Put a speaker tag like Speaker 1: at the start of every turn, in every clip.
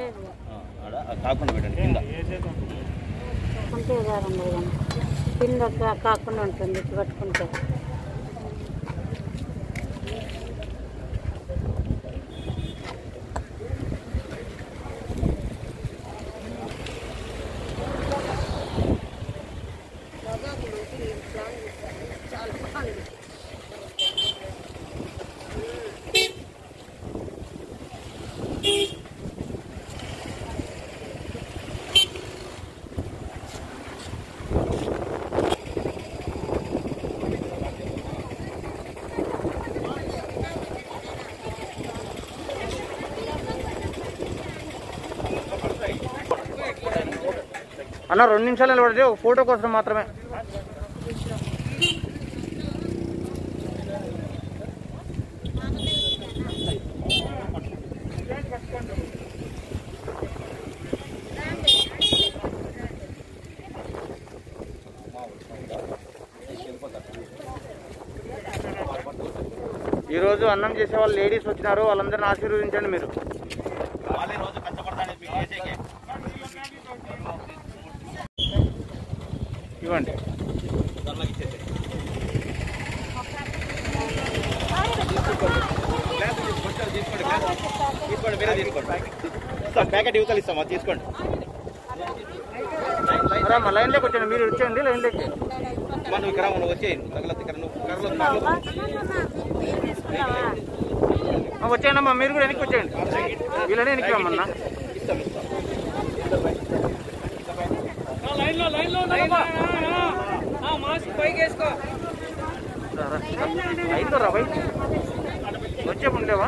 Speaker 1: లేదు
Speaker 2: ఆ, ఆడ ఆ కాకుండా పెట్టండి కింద
Speaker 1: ఉంటే కాదండి కానీ కింద కా- కాకుండా ఉంటుంది ఇటు పట్టుకుంటే
Speaker 3: అన్న రెండు నిమిషాలు నిలబడి ఒక ఫోటో కోసం మాత్రమే ఈరోజు అన్నం చేసే వాళ్ళు లేడీస్ వచ్చినారు వాళ్ళందరిని ఆశీర్వదించండి మీరు
Speaker 2: వాళ్ళే రోజు కష్టపడతానే మీకు చేసేకే
Speaker 3: ఇవ్వండి
Speaker 2: దాంట్లోకి ఇచ్చేసేయ్. తీసుకోండి, తీసుకోండి, గ్లాస్. తీసుకోండి మీరే తీసుకోండి ఇస్తాం ప్యాకెట్ యువతలు ఇస్తాం అది తీసుకోండి
Speaker 3: రామ్మా లైన్లోకి వచ్చండి మీరు వచ్చేయండి లైన్లోకి
Speaker 2: అమ్మా, నువ్వు ఇక్కడ రా, నువ్వు వచ్చేయండి తగల ఇక్కడ నువ్వు కర్రలో కార్లో
Speaker 3: ఆ, వచ్చేయండి అమ్మా మీరు కూడా వెనక్కి వచ్చేయండి వీళ్ళని వెనక్కి రమ్మన్నా
Speaker 2: ఇస్తాం ఇస్తాం
Speaker 3: రా, రా. లైన్లో రా బయట వచ్చే ఉండేవా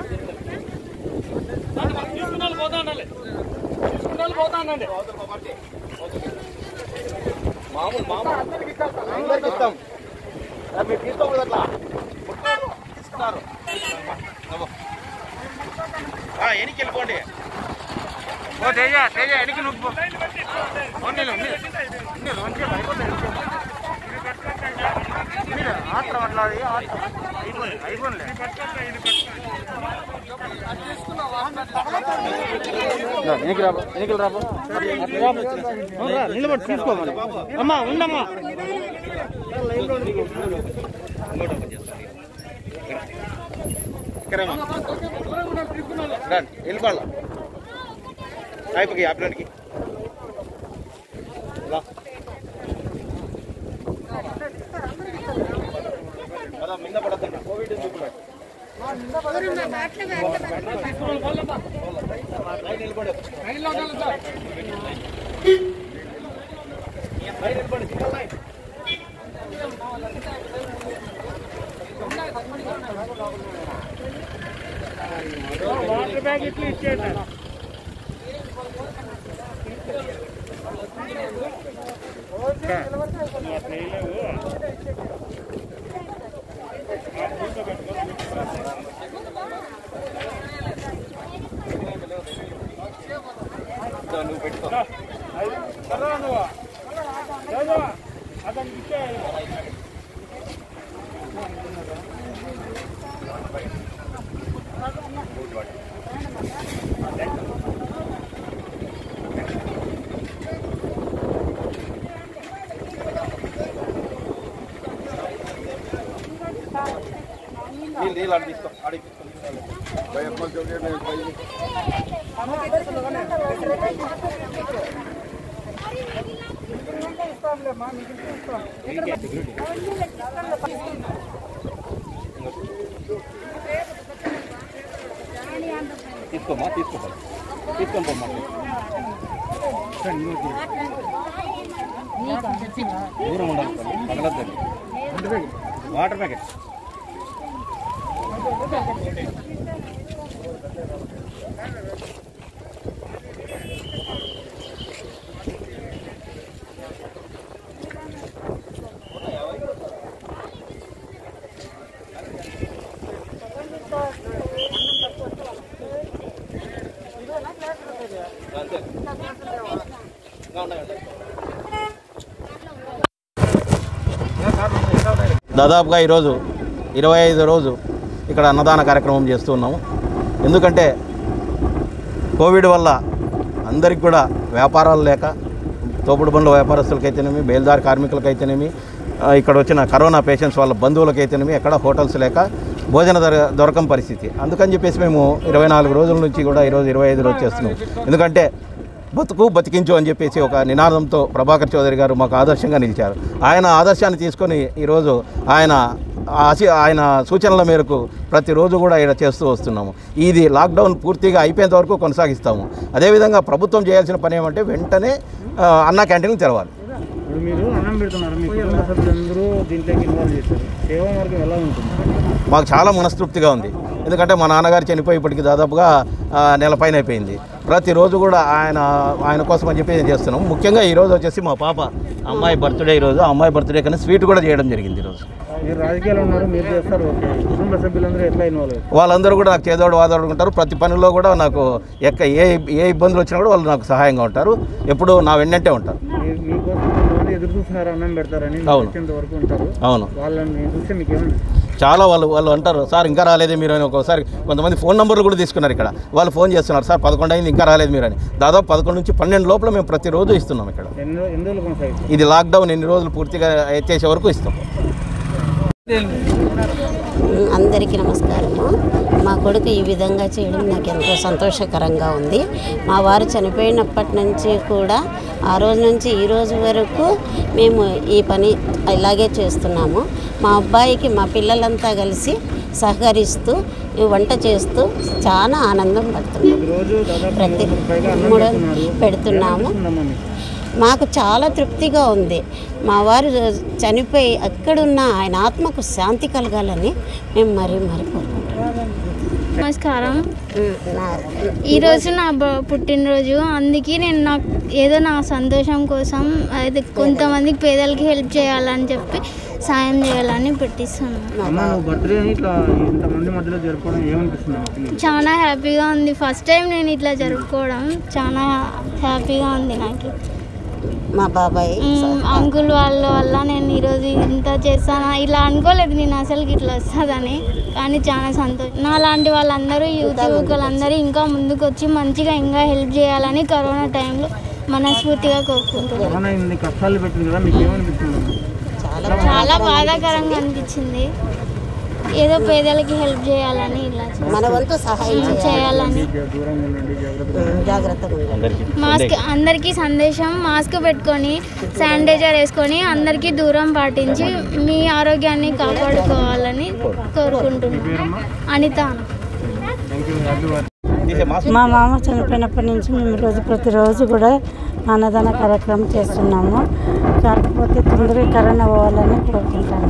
Speaker 2: మామూలు మామూలు అందరికి ఇస్తాం అది మీరు తీసుకోకూడదు అట్లా ముట్టుకోరు. తీసుకున్నారు అవ్వ. ఆ, ఎనికి వెళ్ళిపోండి
Speaker 3: ఓ తేజ తేజ వెనక్కి నువ్వు ఉన్నీళ్ళు ఉన్నీళ్ళు ఉన్నీళ్ళు మంచిగా అయిపోతుంది ఉన్నీళ్ళు ఆత్రం అట్లా అది ఆత్రం అయిపోయింది అయిపోయింది ఎనికి రాబో ఎనికి రాబో నిలబడి తీసుకోమని అమ్మా ఉండమ్మా
Speaker 2: ఇంకోటి ఓపెన్ చేస్తాను ఇక్కడమ్మా రండి వెళ్ళిపోళ్ళ అయిపోయి ఆపిలోనికి రా కదా మింద పడద్దండి కోవిడ్ చూపుడు లైన్ నిలబడి లైన్ నిలబడి సింగల్ లైన్
Speaker 3: వాటర్ ప్యాకెట్లు ఇచ్చేయండి
Speaker 2: నువ్వు పెట్టుకో నీళ్ళు నీళ్ళు అడిగి తీసుకో అడిగి తీసుకోమ్మా తీసుకో తీసుకొని పోమ్మా దూరం ఉండాలి తగలద్దండి వాటర్ ప్యాకెట్ అంతే ఇంకా ఉన్నాయండి దాదాపుగా ఈరోజు ఇరవై ఐదు రోజు ఇక్కడ అన్నదాన కార్యక్రమం చేస్తున్నాము ఎందుకంటే కోవిడ్ వల్ల అందరికి కూడా వ్యాపారాలు లేక తోపుడు బండ్ల వ్యాపారస్తులకైతేనేమి బయలుదారి కార్మికులకైతేనేమి ఆ, ఇక్కడ వచ్చిన కరోనా పేషెంట్స్ వాళ్ళ బంధువులకైతేనేమి ఎక్కడ హోటల్స్ లేక భోజన దొర దొరకని పరిస్థితి అందుకని చెప్పేసి మేము ఇరవై నాలుగు రోజుల నుంచి కూడా ఈరోజు ఇరవై ఐదు రోజు చేస్తున్నాం ఎందుకంటే బతుకు బతికించు అని చెప్పేసి ఒక నినాదంతో ప్రభాకర్ చౌదరి గారు మాకు ఆదర్శంగా నిలిచారు ఆయన ఆదర్శాన్ని తీసుకొని ఈరోజు ఆయన ఆశ- ఆయన సూచనల మేరకు ప్రతిరోజు కూడా ఇక్కడ చేస్తూ వస్తున్నాము ఇది లాక్డౌన్ పూర్తిగా అయిపోయేంత వరకు కొనసాగిస్తాము అదేవిధంగా ప్రభుత్వం చేయాల్సిన పని ఏమంటే వెంటనే ఆ, అన్న క్యాంటీన్లు తెరవాలి
Speaker 4: ఇప్పుడు మీరు అన్నం పెడుతున్నారు మీ కుటుంబ సభ్యులందరూ దీంట్లోకి ఇన్వాల్వ్ చేశారు సేవా మార్గం ఎలా ఉంటుంది
Speaker 2: మాకు చాలా మనస్తృప్తిగా ఉంది ఎందుకంటే మా నాన్నగారు చనిపోయి ఇప్పటికి దాదాపుగా ఆ, నెల పైన అయిపోయింది ప్రతిరోజు కూడా ఆయన ఆయన కోసం అని చెప్పి చేస్తున్నాం ముఖ్యంగా ఈరోజు వచ్చేసి మా పాప అమ్మాయి బర్త్డే ఈరోజు ఆ అమ్మాయి బర్త్డే కన్నా స్వీట్ కూడా చేయడం జరిగింది ఈరోజు
Speaker 4: మీరు రాజకీయాలు ఉన్నారు మీరు చేస్తారు ఓకే కుటుంబ సభ్యులందరూ ఎట్లా ఇన్వాల్వ్ అవుతారు
Speaker 2: వాళ్ళందరూ కూడా నాకు చేదోడు వాదోడు ఉంటారు ప్రతి పనిలో కూడా నాకు ఎక్క ఏ ఏ ఇబ్బందులు వచ్చినా కూడా వాళ్ళు నాకు సహాయంగా ఉంటారు ఎప్పుడూ నా వెన్నంటే ఉంటారు
Speaker 4: మీ- మీకోసం కొంతమంది ఎదురు చూస్తున్నారు అన్నం పెడతారని మీరు
Speaker 2: అవును.
Speaker 4: వచ్చేంత వరకు ఉంటారు
Speaker 2: అవును
Speaker 4: వాళ్ళని చూస్తే మీకు ఏమన్నా
Speaker 2: చాలా వాళ్ళు వాళ్ళు అంటారు సార్ ఇంకా రాలేదు మీరు అని ఒక్కోసారి కొంతమంది ఫోన్ నెంబర్లు కూడా తీసుకున్నారు ఇక్కడ వాళ్ళు ఫోన్ చేస్తున్నారు సార్ పదకొండు అయింది ఇంకా రాలేదు మీరు అని దాదాపు పదకొండు నుంచి పన్నెండు లోపల మేము ప్రతిరోజు ఇస్తున్నాం ఇక్కడ
Speaker 4: ఎన్ని రో- ఎన్ని రోజులు కొనసాగుతుంది
Speaker 2: ఇది లాక్డౌన్ ఎన్ని రోజులు పూర్తిగా ఎత్తేసే వరకు ఇస్తాం
Speaker 5: అందరికీ నమస్కారము మా కొడుకు ఈ విధంగా చేయడం నాకు ఎంతో సంతోషకరంగా ఉంది మా వారు చనిపోయినప్పటి నుంచి కూడా ఆ రోజు నుంచి ఈ రోజు వరకు మేము ఈ పని ఇలాగే చేస్తున్నాము మా అబ్బాయికి మా పిల్లలంతా కలిసి సహకరిస్తూ ఈ వంట చేస్తూ చాలా ఆనందం పడుతున్నాం
Speaker 4: రోజు దాదాపు
Speaker 5: ప్రతి
Speaker 4: మూడు పైగా అన్నం
Speaker 5: మూడు
Speaker 4: పెడుతున్నారు
Speaker 5: పెడుతున్నాము
Speaker 4: ఉందమ్మా మీకు
Speaker 5: మాకు చాలా తృప్తిగా ఉంది మా వారు చనిపోయి ఎక్కడున్న ఆయన ఆత్మకు శాంతి కలగాలని మేము మరీ మరీ కోరుకుంటున్నాం
Speaker 6: నమస్కారం
Speaker 5: ఉమ్, నా
Speaker 6: ఈరోజు నా బ- పుట్టినరోజు అందుకే నేను నాకు ఏదో నా సంతోషం కోసం అది కొంతమందికి పేదలకి హెల్ప్ చేయాలని చెప్పి సాయం చేయాలని పెట్టిస్తున్నాను
Speaker 4: అమ్మ నువ్వు బర్త్డే అని ఇట్లా ఇంతమంది మధ్యలో జరుపుకోవడం ఏమనిపిస్తుంది అమ్మకి నీకు?
Speaker 6: చాలా హ్యాపీగా ఉంది ఫస్ట్ టైం నేను ఇట్లా జరుపుకోవడం చాలా హ్యాపీగా ఉంది నాకు
Speaker 5: మా బాబాయ్
Speaker 6: మ్, అంకుల్ వాళ్ళ వల్ల నేను ఈరోజు ఇంత చేస్తాను ఇలా అనుకోలేదు నేను అసలు ఇట్లా వస్తుందని కానీ చాలా సంతోషం నా లాంటి వాళ్ళందరూ యూత్ యువకులందరూ ఇంకా ముందుకు వచ్చి మంచిగా ఇంకా హెల్ప్ చేయాలని కరోనా టైంలో మనస్ఫూర్తిగా కోరుకుంటున్నాను
Speaker 4: కరోనా ఇన్ని కష్టాలు పెట్టింది కదా మీకు ఏమనిపిస్తుంది అమ్మ?
Speaker 5: చాలా
Speaker 6: చాలా బాధాకరంగా అనిపించింది ఏదో పేదలకి హెల్ప్ చేయాలని ఇలా చేశాను.
Speaker 5: మన వంతు సహాయం చేయాలి
Speaker 6: చేయాలని
Speaker 4: జా- దూరంగా ఉండండి జాగ్రత్తగా
Speaker 5: ఉమ్, జాగ్రత్తగా ఉండాలి
Speaker 2: అందరికీ
Speaker 6: మాస్క్ అందరికీ సందేశం మాస్క్ పెట్టుకొని శానిటైజర్ వేసుకొని అందరికీ దూరం పాటించి మీ ఆరోగ్యాన్ని కాపాడుకోవాలని కోరుకుంటున్నాను Anitha
Speaker 4: thank you happy birthday
Speaker 2: తీసే మాస్క్
Speaker 1: మా మామ చనిపోయినప్పటి నుంచి మేము రోజు ప్రతిరోజు కూడా అన్నదాన కార్యక్రమం చేస్తున్నాము కాకపోతే తొందరగా కరోనా పోవాలని కోరుకుంటాను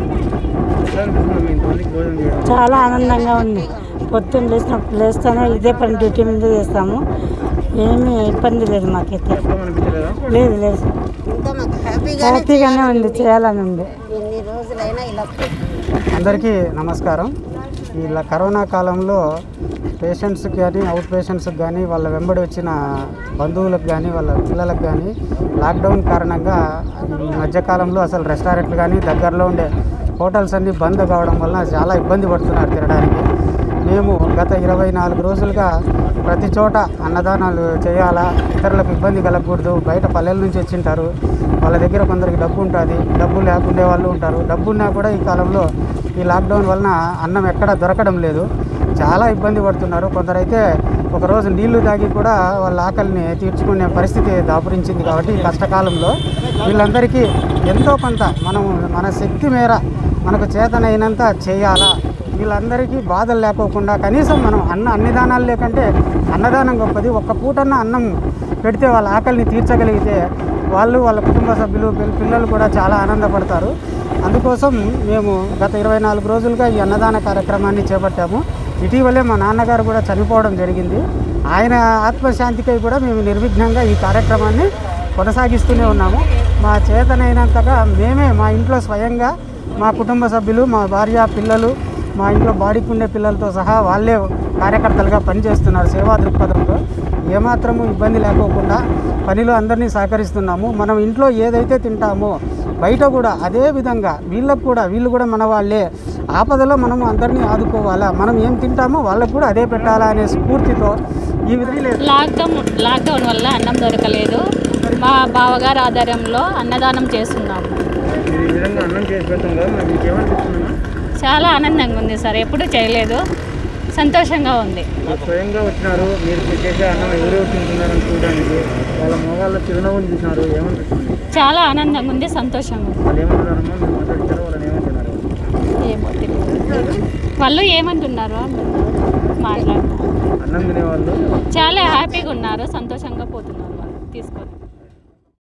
Speaker 4: ఎట్లా అనిపిస్తుంది మీ ఇంతమందికి భోజనం చేయడం
Speaker 1: చాలా ఆనందంగా ఉంది పొద్దున్న లేచినప్పుడు లేస్తానే ఇదే పని డ్యూటీ మీద చేస్తాము ఏమీ ఇబ్బంది లేదు మాకైతే
Speaker 4: కష్టం అనిపించలేదా
Speaker 1: లేదు లేదు
Speaker 5: ఇంకా మాకు హ్యాపీగా
Speaker 1: హ్యాపీగానే ఉంది చేయాలని ఉంది
Speaker 5: ఎన్ని రోజులైనా ఇలా
Speaker 7: అందరికీ నమస్కారం ఇలా కరోనా కాలంలో పేషెంట్స్కి కానీ అవుట్ పేషెంట్స్కి కానీ వాళ్ళ వెంబడి వచ్చిన బంధువులకు కానీ వాళ్ళ పిల్లలకు కానీ లాక్డౌన్ కారణంగా ఈ మధ్యకాలంలో అసలు రెస్టారెంట్లు కానీ దగ్గరలో ఉండే హోటల్స్ అన్నీ బంద్ కావడం వలన చాలా ఇబ్బంది పడుతున్నారు తినడానికి మేము గత ఇరవై నాలుగు రోజులుగా ప్రతి చోట అన్నదానాలు చేయాలా ఇతరులకు ఇబ్బంది కలగకూడదు బయట పల్లెల నుంచి వచ్చింటారు వాళ్ళ దగ్గర కొందరికి డబ్బు ఉంటుంది డబ్బు లేకుండే వాళ్ళు ఉంటారు డబ్బు ఉన్నా కూడా ఈ కాలంలో ఈ లాక్డౌన్ వలన అన్నం ఎక్కడ దొరకడం లేదు చాలా ఇబ్బంది పడుతున్నారు కొందరైతే ఒకరోజు నీళ్లు తాగి కూడా వాళ్ళ ఆకలిని తీర్చుకునే పరిస్థితి దాపురించింది కాబట్టి ఈ కష్టకాలంలో వీళ్ళందరికీ ఎంతో కొంత మనం మన శక్తి మేర మనకు చేతనైనంత చేయాలా వీళ్ళందరికీ బాధలు లేకోకుండా కనీసం మనం అన్న అన్ని దానాలు లేకంటే అన్నదానం గొప్పది ఒక్క పూటన్న అన్నం పెడితే వాళ్ళ ఆకలిని తీర్చగలిగితే వాళ్ళు వాళ్ళ కుటుంబ సభ్యులు పిల్ల- పిల్లలు కూడా చాలా ఆనందపడతారు అందుకోసం మేము గత ఇరవై నాలుగు రోజులుగా ఈ అన్నదాన కార్యక్రమాన్ని చేపట్టాము ఇటీవలే మా నాన్నగారు కూడా చనిపోవడం జరిగింది ఆయన ఆత్మశాంతికై కూడా మేము నిర్విఘ్నంగా ఈ కార్యక్రమాన్ని కొనసాగిస్తూనే ఉన్నాము మా చేతనైనంతగా మేమే మా ఇంట్లో స్వయంగా మా కుటుంబ సభ్యులు మా భార్య పిల్లలు మా ఇంట్లో బాడీకి ఉండే పిల్లలతో సహా వాళ్ళే కార్యకర్తలుగా పనిచేస్తున్నారు సేవా దృక్పథంతో ఏమాత్రము ఇబ్బంది లేకోకుండా పనిలో అందరినీ సహకరిస్తున్నాము మనం ఇంట్లో ఏదైతే తింటామో బయట కూడా అదే విధంగా వీళ్ళకు కూడా వీళ్ళు కూడా మన వాళ్ళే ఆపదలో మనం అందరినీ ఆదుకోవాలా మనం ఏం తింటామో వాళ్ళకు కూడా అదే పెట్టాలా అనే స్ఫూర్తితో ఈ విధంగా లేదు
Speaker 8: లాక్డౌన్ లాక్డౌన్ వల్ల అన్నం దొరకలేదు మా బావగారు ఆధ్వర్యంలో అన్నదానం చేస్తున్నాము
Speaker 4: మీరు ఈ విధంగా అన్నం చేసి పెడతాం కదా మరి మీకు ఏమనిపిస్తుందమ్మా
Speaker 8: చాలా ఆనందంగా ఉంది సార్ ఎప్పుడూ చేయలేదు సంతోషంగా ఉంది
Speaker 4: మీరు స్వయంగా వచ్చినారు మీరు చేసే అన్నం ఎవరెవరు తింటున్నారని చూడడానికి వాళ్ళ మొగాళ్ళ చిరునవ్వుని చూసినారు ఏమనిపిస్తుంది
Speaker 8: చాలా ఆనందంగా ఉంది సంతోషంగా ఉంది
Speaker 4: వాళ్ళు ఏమంటున్నారమ్మా మీరు మాట్లాడిచారు వాళ్ళని ఏమంటున్నారు
Speaker 8: ఏమో తెలియదు వాళ్ళు ఏమంటున్నారు అంటున్నారు మాట్లాడుతున్నారు
Speaker 4: అన్నం తినేవాళ్ళు
Speaker 8: చాలా హ్యాపీగా ఉన్నారు సంతోషంగా పోతున్నారు వాళ్ళు తీసుకొని